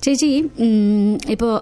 ചേച്ചി ഇപ്പോൾ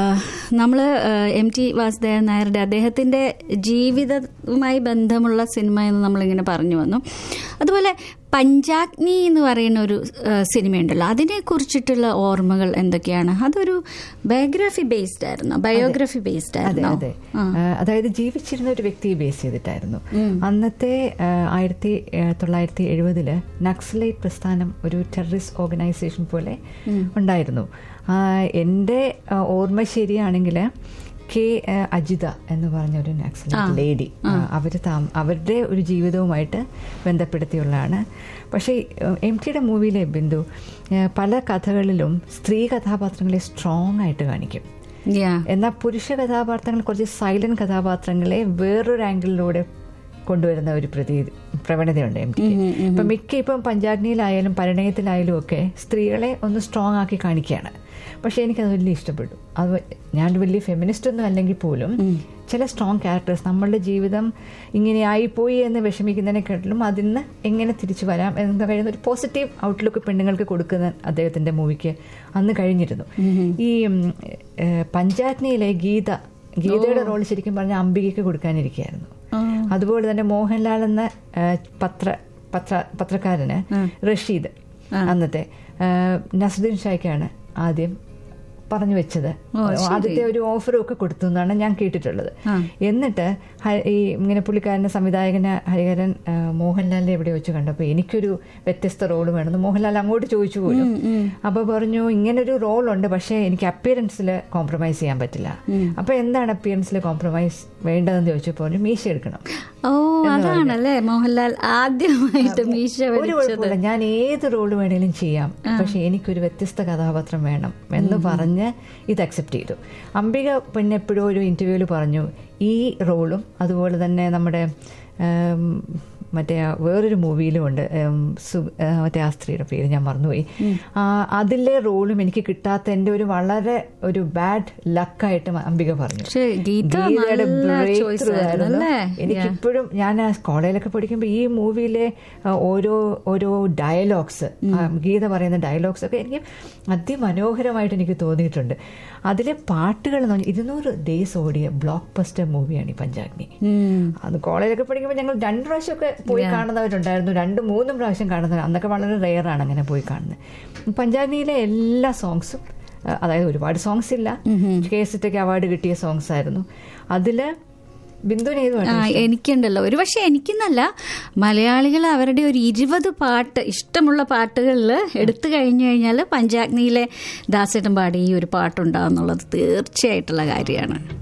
നമ്മൾ എം ടി വാസുദേവൻ നായരുടെ അദ്ദേഹത്തിൻ്റെ ജീവിതവുമായി ബന്ധമുള്ള സിനിമ എന്ന് നമ്മളിങ്ങനെ പറഞ്ഞു വന്നു അതുപോലെ പഞ്ചാഗ്നി എന്ന് പറയുന്ന ഒരു ആ, സിനിമയുണ്ടല്ലോ അതിനെ കുറിച്ചിട്ടുള്ള ഓർമ്മകൾ എന്തൊക്കെയാണ് അതൊരു ബയോഗ്രഫി ബേസ്ഡ് ആയിരുന്നു ബയോഗ്രഫി ബേസ്ഡ് അതെ ആയിരുന്നു അതെ ആ, അതായത് ജീവിച്ചിരുന്ന ഒരു വ്യക്തിയെ ബേസ് ചെയ്തിട്ടായിരുന്നു അന്നത്തെ ആ, ആയിരത്തി ആ, തൊള്ളായിരത്തി എഴുപതില് നക്സലൈറ്റ് പ്രസ്ഥാനം ഒരു ടെററിസ്റ്റ് ഓർഗനൈസേഷൻ പോലെ ഉണ്ടായിരുന്നു ആ, എൻ്റെ ആ, ഓർമ്മ ശരിയാണെങ്കിൽ കെ ആ, അജിത എന്ന് പറഞ്ഞ ഒരു നക്സലൈറ്റ് ലേഡി അവർ അവരുടെ ഒരു ജീവിതവുമായിട്ട് ബന്ധപ്പെടുത്തിയുള്ളതാണ് പക്ഷേ എം ടിയുടെ മൂവിയിലെ ബിന്ദു ആ, പല കഥകളിലും സ്ത്രീ കഥാപാത്രങ്ങളെ സ്ട്രോങ് ആയിട്ട് കാണിക്കും യാ എന്നാൽ പുരുഷ കഥാപാത്രങ്ങൾ കുറച്ച് സൈലന്റ് കഥാപാത്രങ്ങളെ വേറൊരു ആംഗിളിലൂടെ കൊണ്ടുവരുന്ന ഒരു പ്രതി പ്രവണതയുണ്ട് എം ടിക്ക് ഇപ്പം മിക്ക ഇപ്പം പഞ്ചാഗ്നിയിലായാലും പരിണയത്തിലായാലും ഒക്കെ സ്ത്രീകളെ ഒന്ന് സ്ട്രോങ് ആക്കി കാണിക്കുകയാണ് പക്ഷെ എനിക്കത് വലിയ ഇഷ്ടപ്പെട്ടു അത് ഞാൻ വലിയ ഫെമിനിസ്റ്റ് ഒന്നും അല്ലെങ്കിൽ പോലും ചില സ്ട്രോങ് ക്യാരക്ടേഴ്സ് നമ്മളുടെ ജീവിതം ഇങ്ങനെ ആയിപ്പോയി എന്ന് വിഷമിക്കുന്നതിനെക്കാട്ടിലും അതിൽ നിന്ന് എങ്ങനെ തിരിച്ചു വരാം എന്ന് കഴിയുന്ന ഒരു പോസിറ്റീവ് ഔട്ട്ലുക്ക് പെണ്ണുങ്ങൾക്ക് കൊടുക്കുന്ന അദ്ദേഹത്തിന്റെ മൂവിക്ക് അന്ന് കഴിഞ്ഞിരുന്നു ഈ ഉം, ഏഹ്, പഞ്ചാഗ്നിയിലെ ഗീത ഗീതയുടെ റോൾ ശരിക്കും പറഞ്ഞ അംബികയ്ക്ക് കൊടുക്കാനിരിക്കുകയായിരുന്നു അതുപോലെ തന്നെ മോഹൻലാൽ എന്ന ഏഹ്, പത്ര പത്ര പത്രക്കാരന് റഷീദ് അന്നത്തെ ഏഹ്, നസറുദ്ദീൻ ഷായ്ക്കാണ് ആദ്യം പറഞ്ഞു വെച്ചത് ആദ്യത്തെ ഒരു ഓഫറും ഒക്കെ കൊടുത്തു എന്നാണ് ഞാൻ കേട്ടിട്ടുള്ളത് എന്നിട്ട് ഹ- ഈ ഇങ്ങനെ പുള്ളിക്കാരൻ്റെ സംവിധായകന് ഹരിഹരൻ ആ, മോഹൻലാലിനെ എവിടെ വെച്ച് കണ്ടപ്പോൾ എനിക്കൊരു വ്യത്യസ്ത റോൾ വേണമെന്ന് മോഹൻലാൽ അങ്ങോട്ട് ചോദിച്ചു പോലും അപ്പോൾ പറഞ്ഞു ഇങ്ങനൊരു റോളുണ്ട് പക്ഷേ എനിക്ക് അപ്പിയറൻസിൽ കോംപ്രമൈസ് ചെയ്യാൻ പറ്റില്ല അപ്പോൾ എന്താണ് അപ്പിയറൻസിൽ കോംപ്രമൈസ് വേണ്ടതെന്ന് ചോദിച്ചപ്പോൾ പറഞ്ഞു മീശ എടുക്കണം ഓ അതാണല്ലേ മോഹൻലാൽ ആദ്യമായിട്ട് മീശ ഒരു വലിച്ചത് കുഴപ്പമില്ല ഞാൻ ഏത് റോൾ വേണേലും ചെയ്യാം പക്ഷെ എനിക്കൊരു വ്യത്യസ്ത കഥാപാത്രം വേണം എന്ന് പറഞ്ഞ് ഇത് അക്സെപ്റ്റ് ചെയ്തു അംബിക പിന്നെ എപ്പോഴും ഒരു ഇന്റർവ്യൂവിൽ പറഞ്ഞു ഈ റോളും അതുപോലെ തന്നെ നമ്മുടെ ഉം, മറ്റേ ആ വേറൊരു മൂവിയിലും ഉണ്ട് ഉം, സു- ആ, മറ്റേ ആ സ്ത്രീയുടെ പേര് ഞാൻ മറന്നുപോയി ആ, അതിലെ റോളും എനിക്ക് കിട്ടാത്ത എൻ്റെ ഒരു വളരെ ഒരു ബാഡ് ലക്കായിട്ട് അംബിക പറഞ്ഞു പക്ഷേ ഗീത ഗീതയുടെ നല്ല breakthrough choice ആയിരുന്നു, ആയിരുന്നു. അല്ലേ? എനിക്കിപ്പോഴും ഞാൻ ആ കോളേജിലൊക്കെ പഠിക്കുമ്പോൾ ഈ മൂവിയിലെ ആ, ഓരോ ഓരോ ഡയലോഗ്സ് ഗീത പറയുന്ന ഡയലോഗ്സ് ഒക്കെ എനിക്ക് അതിമനോഹരമായിട്ട് എനിക്ക് തോന്നിയിട്ടുണ്ട് അതിലെ പാട്ടുകൾ എന്ന് പറഞ്ഞാൽ ഇരുന്നൂറ് ഡേയ്സ് ഓടിയ ബ്ലോക്ക് ബസ്റ്റർ മൂവിയാണ് ഈ പഞ്ചാഗ്നി ഉം. അത് കോളേജിലൊക്കെ പഠിക്കുമ്പോൾ ഞങ്ങൾ രണ്ട് പ്രാവശ്യമൊക്കെ പോയി കാണുന്നവരുണ്ടായിരുന്നു രണ്ടും മൂന്നും പ്രാവശ്യം കാണുന്നവർ അന്നൊക്കെ വളരെ റെയറാണ് അങ്ങനെ പോയി കാണുന്നത് പഞ്ചാഗ്നിയിലെ എല്ലാ സോങ്സും അതായത് ഒരുപാട് സോങ്സ് ഇല്ല കേസറ്റൊക്കെ അവാർഡ് കിട്ടിയ സോങ്സ് ആയിരുന്നു അതില് ബിന്ദുവിന് ഏത് ആ, പാട്ടാ എനിക്കുണ്ടല്ലോ ഒരു പക്ഷെ എനിക്കെന്നല്ല മലയാളികൾ അവരുടെ ഒരു ഇരുപത് പാട്ട് ഇഷ്ടമുള്ള പാട്ടുകളിൽ എടുത്തു കഴിഞ്ഞു കഴിഞ്ഞാൽ പഞ്ചാഗ്നിയിലെ ദാസേട്ടൻ പാടി ഈ ഒരു പാട്ടുണ്ടാകുന്നുള്ളത് തീർച്ചയായിട്ടുള്ള കാര്യമാണ്